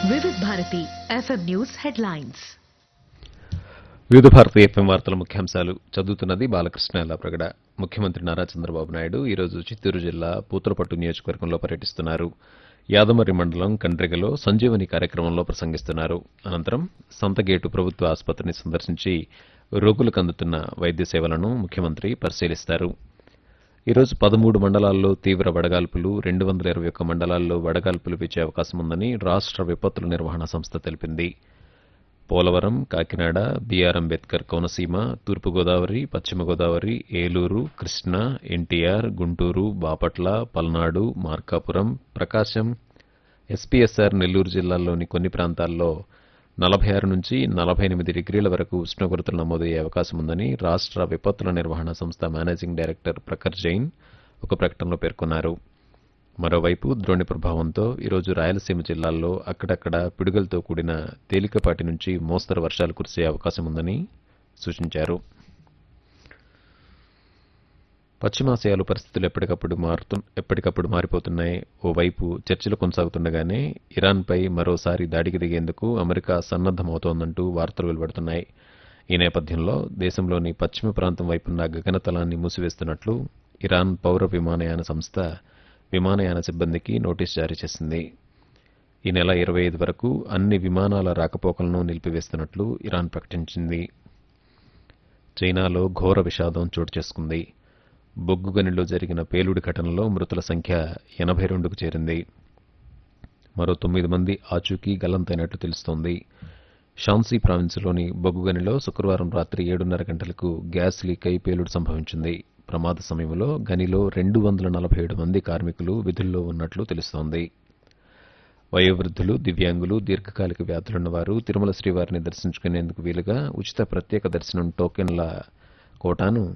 వివిధ Bharati FM news headlines వివిధ Bharati FM వార్తల ముఖ్యాంశాలు చదువుతున్నది బాలకృష్ణ ప్రగడ ముఖ్యమంత్రి నారా చంద్రబాబు నాయుడు ఈరోజు చిత్తూరు జిల్లా పూతలపట్టు నియోజకవర్గంలో పర్యటిస్తున్నారు యాదమరి మండలం కండ్రిగలో సంజీవని కార్యక్రమంలో ప్రసంగిస్తున్నారు అనంతరం సంతగేటు ప్రభుత్వ ఆసుపత్రిని సందర్శించి రోగులకు అందుతున్న వైద్య సేవలను ముఖ్యమంత్రి పరిశీలిస్తారు ఈరోజు పదమూడు మండలాల్లో తీవ్ర వడగాల్పులు రెండు వందల ఇరవై ఒక్క మండలాల్లో వడగాల్పులు వీచే అవకాశం ఉందని రాష్ట్ర విపత్తుల నిర్వహణ సంస్థ తెలిపింది పోలవరం కాకినాడ బీఆర్ అంబేద్కర్ కోనసీమ తూర్పుగోదావరి పశ్చిమ గోదావరి ఏలూరు కృష్ణా ఎన్టీఆర్ గుంటూరు బాపట్ల పల్నాడు మార్కాపురం ప్రకాశం ఎస్పీఎస్ఆర్ నెల్లూరు జిల్లాల్లోని కొన్ని ప్రాంతాల్లో నలభై ఆరు నుంచి నలభై ఎనిమిది డిగ్రీల వరకు ఉష్ణోగ్రతలు నమోదయ్యే అవకాశం ఉందని రాష్ట్ర విపత్తుల నిర్వహణ సంస్థ మేనేజింగ్ డైరెక్టర్ ప్రఖర్ జైన్ ఒక ప్రకటనలో పేర్కొన్నారు మరోవైపు ద్రోణి ప్రభావంతో ఈరోజు రాయలసీమ జిల్లాల్లో అక్కడక్కడ పిడుగులతో కూడిన తేలికపాటి నుంచి మోస్తరు వర్షాలు కురిసే అవకాశం ఉందని సూచించారు పశ్చిమాసియాలో పరిస్థితులు ఎప్పటికప్పుడు మారుతు ఎప్పటికప్పుడు మారిపోతున్నాయి ఓవైపు చర్చలు కొనసాగుతుండగానే ఇరాన్పై మరోసారి దాడికి దిగేందుకు అమెరికా సన్నద్దమవుతోందంటూ వార్తలు వెలువడుతున్నాయి ఈ నేపథ్యంలో దేశంలోని పశ్చిమ ప్రాంతం వైపున్న గగనతలాన్ని మూసివేస్తున్నట్లు ఇరాన్ పౌర విమానయాన సంస్థ విమానయాన సిబ్బందికి నోటీస్ జారీ చేసింది ఈ నెల ఇరవై ఐదు వరకు అన్ని విమానాల రాకపోకలను నిలిపివేస్తున్నట్లు ఇరాన్ ప్రకటించింది చైనాలో ఘోర విషాదం చోటు చేసుకుంది బొగ్గు గనిలో జరిగిన పేలుడి ఘటనలో మృతుల సంఖ్య ఎనభై రెండుకు చేరింది మరో తొమ్మిది మంది ఆచూకీ గల్లంతైనట్లు తెలుస్తోంది షాన్సీ ప్రావిన్స్లోని బొగ్గు గనిలో శుక్రవారం రాత్రి ఏడున్నర గంటలకు గ్యాస్ లీక్ అయి పేలుడు సంభవించింది ప్రమాద సమయంలో గనిలో రెండు వందల నలభై ఏడు మంది కార్మికులు విధుల్లో ఉన్నట్లు తెలుస్తోంది వయోవృద్ధులు దివ్యాంగులు దీర్ఘకాలిక వ్యాధులున్న వారు తిరుమల శ్రీవారిని దర్శించుకునేందుకు వీలుగా ఉచిత ప్రత్యేక దర్శనం టోకెన్ల కోటాను